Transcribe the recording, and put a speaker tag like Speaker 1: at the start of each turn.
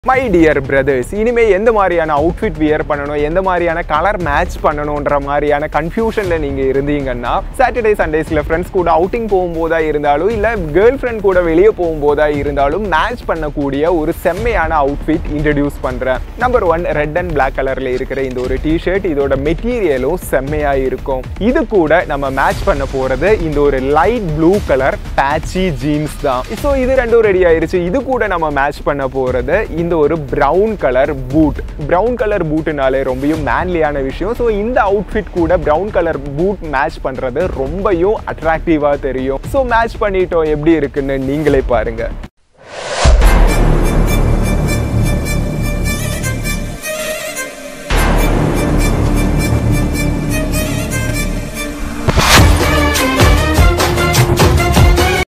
Speaker 1: my dear brothers இனிமே எந்த மாதிரியான அவுட்ஃபிட் வியர் பண்ணணும் எந்த மாதிரியான கலர் மேட்ச் பண்ணணுன்ற மாதிரியான கன்ஃபியூஷன்ல நீங்க இருந்தீங்கன்னா சாட்டர்டே சண்டேஸ்ல ஃப்ரெண்ட்ஸ் கூட அவுட்டிங் போகும்போதா இருந்தாலும் இல்ல கேர்ள் ஃப்ரெண்ட் கூட வெளியே போகும்போதா இருந்தாலும் மேட்ச் பண்ணக்கூடிய ஒரு செம்மையான அவுட்ஃபிட் இன்ட்ரடியூஸ் பண்றேன் number one red and black கலர்ல இருக்கிற இந்த ஒரு டிஷர்ட் இதோட மெட்டீரியலும் செம்மையா இருக்கும் இது கூட நம்ம மேட்ச் பண்ண போறது இந்த ஒரு light blue colour patchy jeans தான் ஸோ இது ரெண்டும் ரெடி ஆயிருச்சு இது கூட நம்ம மேட்ச் பண்ண போறது இந்த ஒரு brown colour boot brown colour பூட்டுனாலே ரொம்பவும் மேன்லியான விஷயம் ஸோ இந்த அவுட்ஃபிட் கூட பிரவுன் கலர் பூட் மேட்ச் பண்றது ரொம்பவும் அட்ராக்டிவா தெரியும் ஸோ மேட்ச் பண்ணிட்டோம் எப்படி இருக்குன்னு நீங்களே பாருங்க